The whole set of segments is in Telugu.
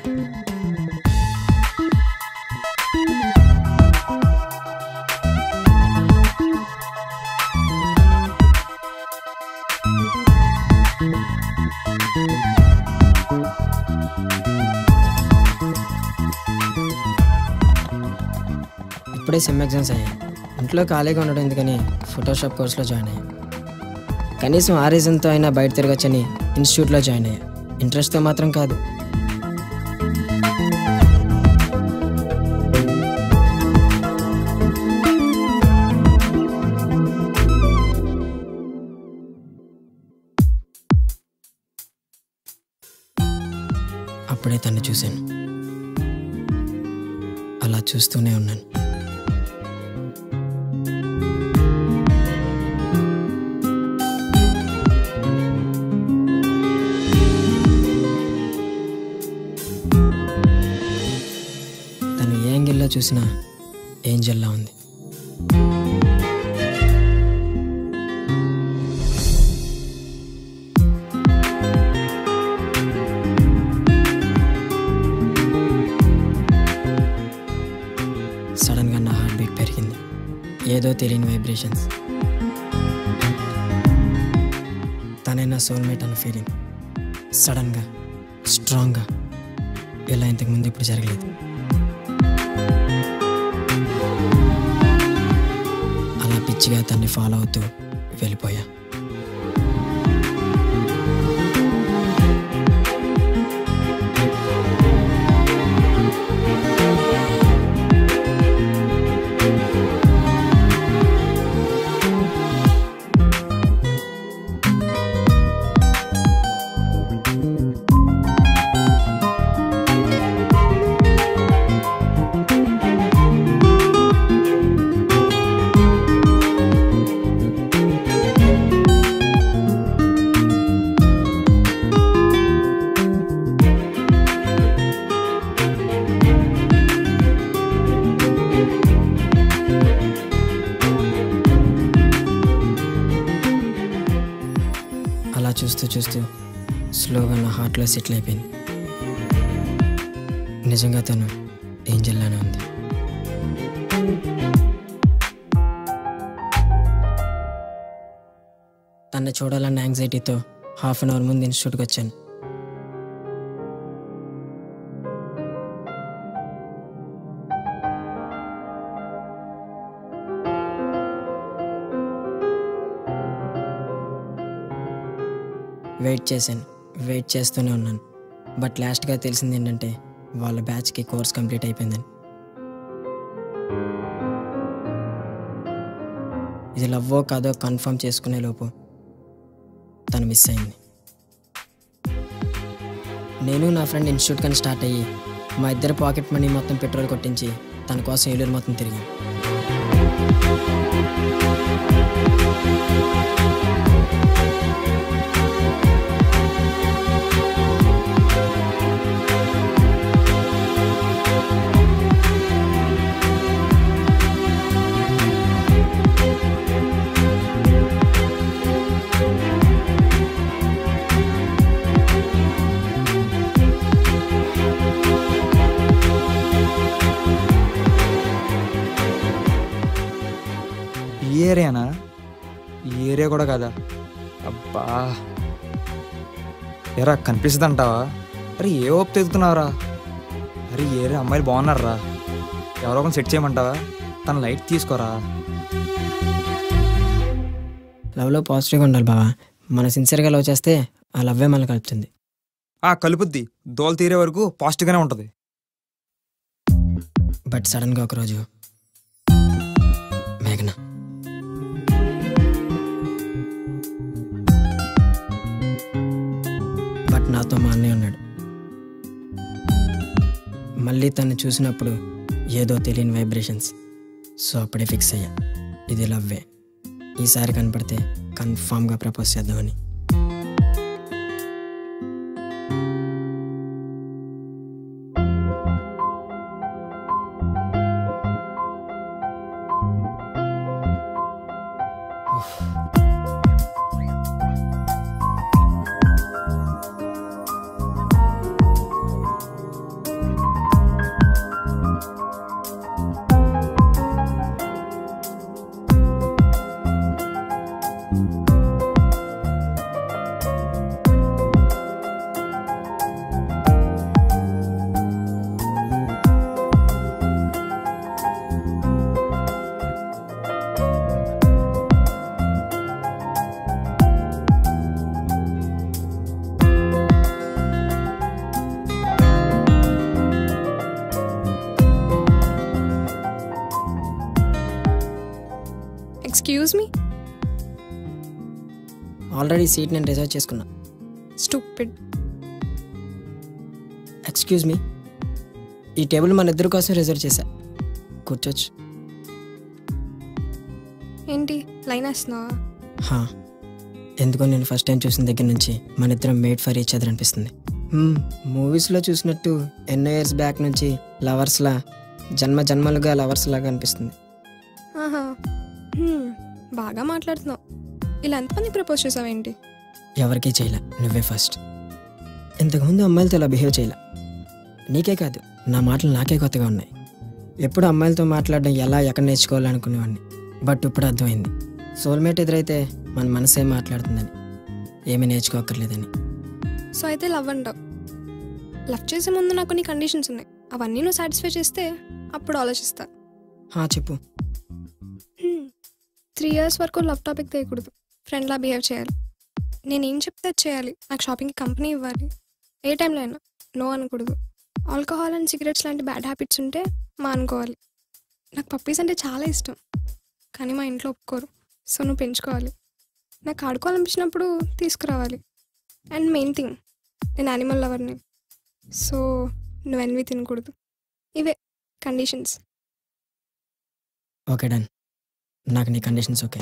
ఇప్పుడే సెమ్ ఎగ్జామ్స్ అయ్యాయి ఇంట్లో ఖాళీగా ఉండడం ఎందుకని ఫోటోషాప్ కోర్స్లో జాయిన్ అయ్యా కనీసం ఆ రీజన్తో అయినా బయట తిరగచ్చని ఇన్స్టిట్యూట్లో జాయిన్ అయ్యా ఇంట్రెస్ట్తో మాత్రం కాదు అప్పుడే తన్ని చూశాను అలా చూస్తూనే ఉన్నాను తను ఏ యాంగిల్లో చూసినా ఏంజల్లా ఉంది సడన్గా నా హార్ట్ బీట్ పెరిగింది ఏదో తెలియని వైబ్రేషన్స్ తనే నా సోల్మేట్ అన్న ఫీలింగ్ సడన్గా స్ట్రాంగ్గా ఇలా ఇంతకుముందు ఇప్పుడు జరగలేదు అలా పిచ్చిగా తన్ని ఫాలో అవుతూ వెళ్ళిపోయా అలా చూస్తూ చూస్తూ స్లోగా నా హార్ట్లో సెటిల్ అయిపోయింది నిజంగా తను ఏంజల్లానే ఉంది తన్ని చూడాలన్న యాంగ్జైటీతో హాఫ్ అన్ అవర్ ముందు ఇన్స్టిట్యూట్కి వచ్చాను వెయిట్ చేశాను వెయిట్ చేస్తూనే ఉన్నాను బట్ లాస్ట్గా తెలిసింది ఏంటంటే వాళ్ళ బ్యాచ్కి కోర్స్ కంప్లీట్ అయిపోయిందని ఇది లవ్వో కాదో కన్ఫర్మ్ చేసుకునే లోపు తను మిస్ అయింది నేను నా ఫ్రెండ్ ఇన్స్టిట్యూట్ కానీ స్టార్ట్ అయ్యి మా ఇద్దరు పాకెట్ మనీ మొత్తం పెట్రోల్ కొట్టించి తన కోసం ఏలూరు మొత్తం తిరిగాం ఈ ఏరియానా ఈ ఏరియా కూడా కదా అబ్బా ఎరా కనిపిస్తుంది అంటావా అరే ఏ ఓపు తెగుతున్నావురా అరే ఈ ఏరియా అమ్మాయిలు బాగున్నారా ఎవరో ఒకరిని సెట్ చేయమంటావా తన లైట్ తీసుకోరా లవ్లో పాజిటివ్గా ఉండాలి బావా మన సిన్సియర్గా లవ్ చేస్తే ఆ లవ్వే మనల్ని కలుపుతుంది ఆ కలుపుద్ది దోల తీరే వరకు పాజిటివ్గానే ఉంటుంది బట్ సడన్గా ఒకరోజు మేఘన బట్ నాతో మా అన్నయ్య ఉన్నాడు మళ్ళీ తను చూసినప్పుడు ఏదో తెలియని వైబ్రేషన్స్ సో అప్పుడే ఫిక్స్ అయ్యా ఇది లవ్వే ఈసారి కనపడితే కన్ఫామ్గా ప్రపోజ్ చేద్దామని ఎక్స్క్యూజ్ మీ ఆల్రెడీ సీట్ నేను రిజర్వ్ చేసుకున్నా స్టూపిడ్ ఎక్స్క్యూజ్ మీ ఈ టేబుల్ మన ఇద్దరి కోసం రిజర్వ్ చేశా కూర్చోచ్చు ఏంటి లైన్ వేస్తున్నావా హా ఎందుకో నేను ఫస్ట్ టైం చూసిన దగ్గర నుంచి మన ఇద్దరం మేడ్ ఫర్ ఈచ్ అదర్ అనిపిస్తుంది మూవీస్లో చూసినట్టు ఎన్నో ఇయర్స్ బ్యాక్ నుంచి లవర్స్లా జన్మ జన్మలుగా లవర్స్ లాగా అనిపిస్తుంది ఆహా హ్మ్, బాగా మాట్లాడుతున్నావు ఇలా ఎంతమంది ప్రపోజ్ చేసావేంటి ఎవరికీ చేయలే నువ్వే ఫస్ట్ ఇంతకుముందు అమ్మాయిలతో ఇలా బిహేవ్ చేయలే నీకే కాదు నా మాటలు నాకే కొత్తగా ఉన్నాయి ఎప్పుడు అమ్మాయిలతో మాట్లాడడం ఎలా ఎక్కడ నేర్చుకోవాలనుకునేవాడిని బట్ ఇప్పుడు అర్థమైంది సోల్మేట్ ఎదురైతే మన మనసే మాట్లాడుతుందని ఏమీ నేర్చుకోక్కర్లేదని సో అయితే లవ్ అంటావు లవ్ చేసే ముందు నాకు కొన్ని కండిషన్స్ ఉన్నాయి అవన్నీ నువ్వు సాటిస్ఫై చేస్తే అప్పుడు ఆలోచిస్తా హా చెప్పు త్రీ ఇయర్స్ వరకు లవ్ టాపిక్ తీయకూడదు ఫ్రెండ్లా బిహేవ్ చేయాలి నేనేం చెప్తే అది చేయాలి నాకు షాపింగ్కి కంపెనీ ఇవ్వాలి ఏ టైంలో అయినా నో అనకూడదు ఆల్కహాల్ అండ్ సిగరెట్స్ లాంటి బ్యాడ్ హ్యాబిట్స్ ఉంటే మా అనుకోవాలి నాకు పప్పీస్ అంటే చాలా ఇష్టం కానీ మా ఇంట్లో ఒప్పుకోరు సో నువ్వు పెంచుకోవాలి నాకు ఆడుకోవాలనిపించినప్పుడు తీసుకురావాలి అండ్ మెయిన్ థింగ్ నేను యానిమల్ లవర్ని సో నువ్వు ఎన్వి తినకూడదు ఇవే కండిషన్స్ ఓకే డన్ నాకు నీ కండిషన్స్ ఓకే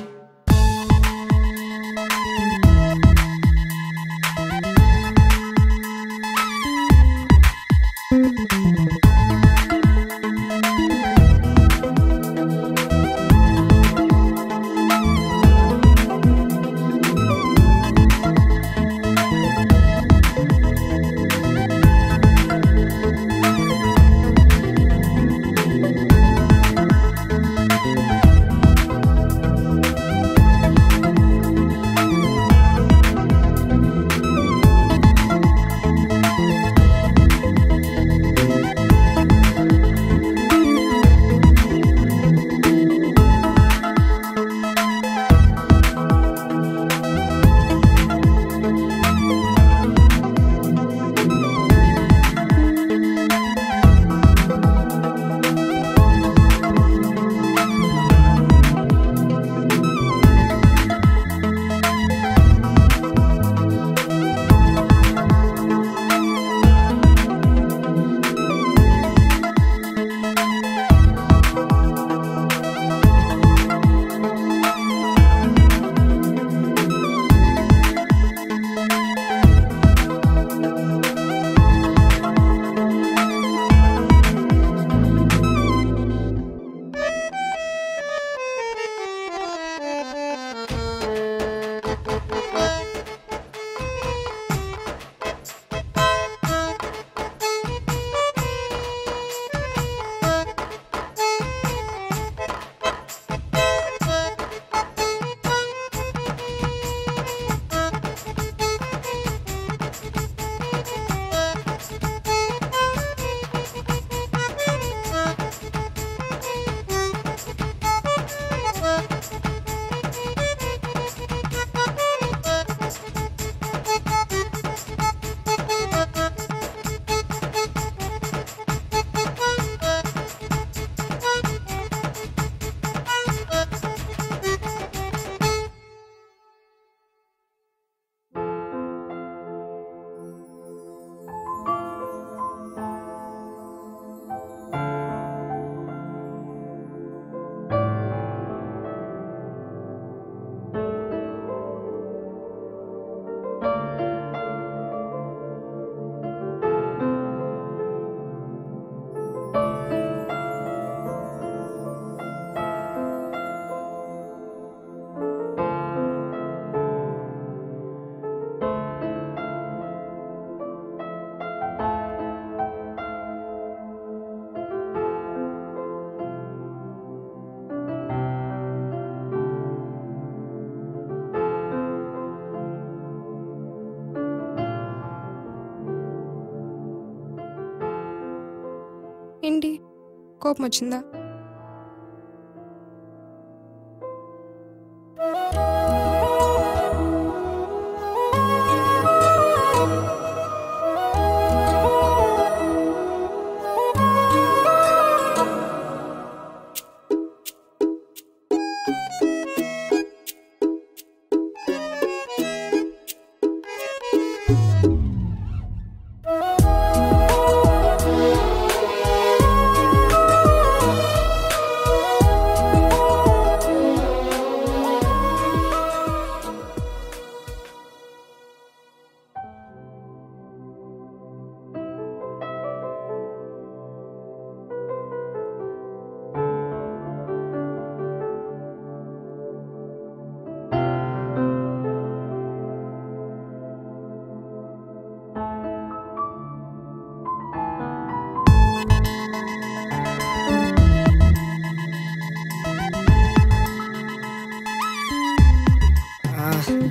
ఏంటి కోపం వచ్చిందా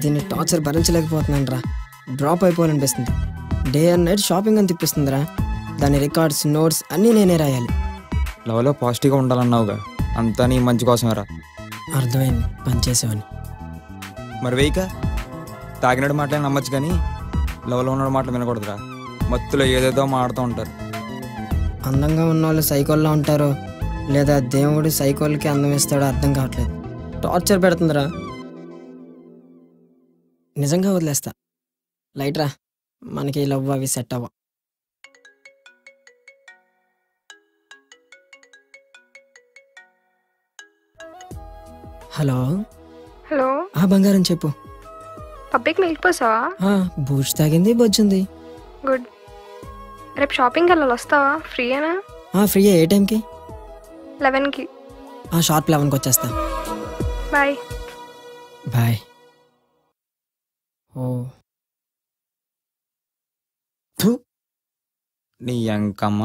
దీన్ని టార్చర్ భరించలేకపోతున్నాను రా డ్రాప్ అయిపోవాలనిపిస్తుంది డే అండ్ నైట్ షాపింగ్ అని తిప్పిస్తుందిరా దాని రికార్డ్స్ నోట్స్ అన్నీ నేనే రాయాలి లవ్లో పాజిటివ్గా ఉండాలన్నావుగా అంతా నీ మంచి కోసమేరా అర్థమైంది పనిచేసేవని మరి వేయక తాగినడు మాటలే నమ్మచ్చు కానీ లవ్లో ఉన్నాడు మాటలు వినకూడదురా మత్తులో ఏదేదో మాడుతూ ఉంటారు అందంగా ఉన్న వాళ్ళు సైకోల్లో ఉంటారో లేదా దేవుడు సైకోల్కి అందం ఇస్తాడో అర్థం కావట్లేదు టార్చర్ పెడుతుందిరా నిజంగా వదిలేస్తా లైట్ రా మనకి ఈ లవ్ అవి సెట్ అవ్వ హలో హలో ఆ బంగారం చెప్పు పబ్లిక్ మిగిలిపోసావా ఆ, బూస్ట్ తాగింది బొజ్జుంది గుడ్ రేపు షాపింగ్కి వెళ్ళాలి వస్తావా ఫ్రీయేనా ఆ, ఫ్రీ ఏ టైంకి లెవెన్కి ఆ షార్ప్ లెవెన్కి వచ్చేస్తా బాయ్ బాయ్ ఓ థు. నీ అంకమ్మ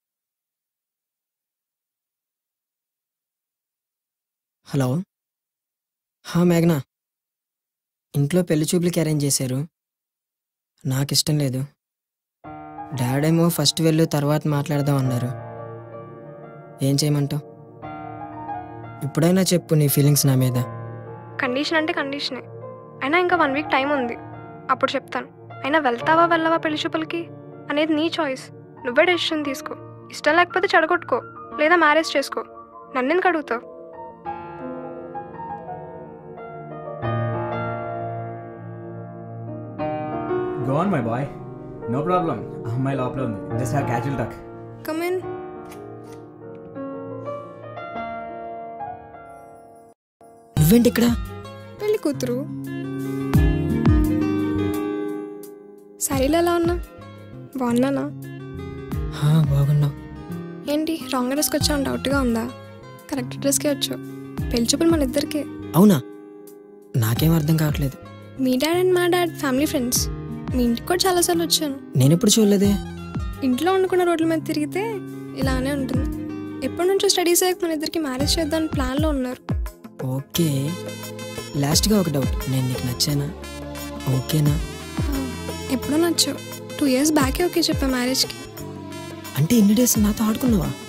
హలో హా మేఘనా ఇంట్లో పెళ్లి చూపులకి అరేంజ్ చేశారు నాకు ఇష్టం లేదు డాడ్ ఏమో ఫస్ట్ వెళ్ళు తర్వాత మాట్లాడదాం అన్నారు ఏం చేయమంటావు ఇప్పుడైనా చెప్పు నీ ఫీలింగ్స్ నా మీద కండిషన్ అంటే కండిషనే అయినా ఇంకా వన్ వీక్ టైం ఉంది అప్పుడు చెప్తాను అయినా వెళ్తావా వెళ్ళవా పెళ్లి చూపులకి అనేది నీ చాయిస్ నువ్వే డెసిషన్ తీసుకో ఇష్టం లేకపోతే చెడగొట్టుకో లేదా మ్యారేజ్ చేసుకో నన్నెందుకు అడుగుతావు go on my boy no problem అమ్మాయి లోపల ఉంది just have casual talk come on నువ్వేంటి ఇక్కడ పెళ్లి కూతురు సరేలే ఎలా ఉన్నా బాగున్నానా హా బాగున్నావు ఏంటి రాంగ్ డ్రెస్కి వచ్చావు డౌట్గా ఉందా కరెక్ట్ డ్రెస్కే వచ్చావు పెళ్లి చూపులు మన ఇద్దరికే అవునా నాకేం అర్థం కావట్లేదు మీ డాడ్ అండ్ మా డాడ్ ఫ్యామిలీ ఫ్రెండ్స్ మీ ఇంటికి కూడా చాలాసార్లు వచ్చాను నేను ఎప్పుడు చూడలేదే ఇంట్లో వండుకున్న రోడ్ల మీద తిరిగితే ఇలానే ఉంటుంది ఎప్పటి నుంచో స్టడీస్ అయ్యాక మన ఇద్దరికి మ్యారేజ్ చేద్దాం ప్లాన్లో ఉన్నారు ఓకే లాస్ట్గా ఒక డౌట్ నేను నీకు నచ్చానా ఓకేనా ఎప్పుడో నచ్చావు టూ ఇయర్స్ బ్యాకే ఓకే చెప్పా మ్యారేజ్కి అంటే ఇన్ని డేస్ నాతో ఆడుకున్నావా